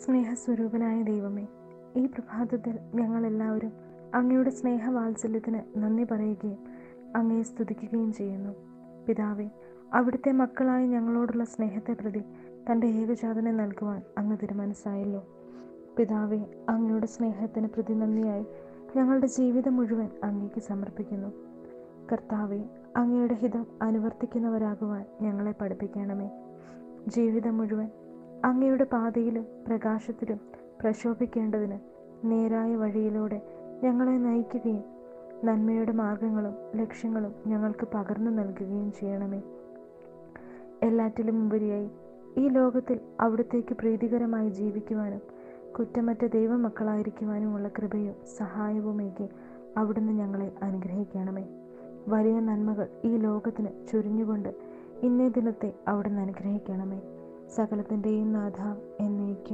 സ്നേഹസ്വരൂപനായ ദൈവമേ ഈ പ്രഭാതത്തിൽ ഞങ്ങളെല്ലാവരും അങ്ങയുടെ സ്നേഹവാത്സല്യത്തിന് നന്ദി പറയുകയും അങ്ങയെ സ്തുതിക്കുകയും ചെയ്യുന്നു പിതാവേ അവിടുത്തെ മക്കളായ ഞങ്ങളോടുള്ള സ്നേഹത്തെ പ്രതി തൻ്റെ ഏകജാതനെ നൽകുവാൻ അങ്ങ് തീരുമാനിച്ചായല്ലോ പിതാവേ അങ്ങയുടെ സ്നേഹത്തിന് പ്രതി നന്ദിയായി ഞങ്ങളുടെ ജീവിതം മുഴുവൻ അങ്ങേക്ക് സമർപ്പിക്കുന്നു കർത്താവെ അങ്ങയുടെ ഹിതം അനുവർത്തിക്കുന്നവരാകുവാൻ ഞങ്ങളെ പഠിപ്പിക്കണമേ ജീവിതം മുഴുവൻ അങ്ങയുടെ പാതയിലും പ്രകാശത്തിലും പ്രശോഭിക്കേണ്ടതിന് നേരായ വഴിയിലൂടെ ഞങ്ങളെ നയിക്കുകയും നന്മയുടെ മാർഗങ്ങളും ലക്ഷ്യങ്ങളും ഞങ്ങൾക്ക് പകർന്നു നൽകുകയും ചെയ്യണമേ എല്ലാറ്റിലും ഉപരിയായി ഈ ലോകത്തിൽ അവിടത്തേക്ക് പ്രീതികരമായി ജീവിക്കുവാനും കുറ്റമറ്റ ദൈവമക്കളായിരിക്കുവാനുമുള്ള കൃപയും സഹായവുമേക്ക് അവിടുന്ന് ഞങ്ങളെ അനുഗ്രഹിക്കണമേ വലിയ നന്മകൾ ഈ ലോകത്തിന് ചൊരിഞ്ഞുകൊണ്ട് ഇന്നേ ദിനത്തെ അവിടുന്ന് അനുഗ്രഹിക്കണമേ സകലത്തിൻ്റെയും നാഥ എന്നേക്കും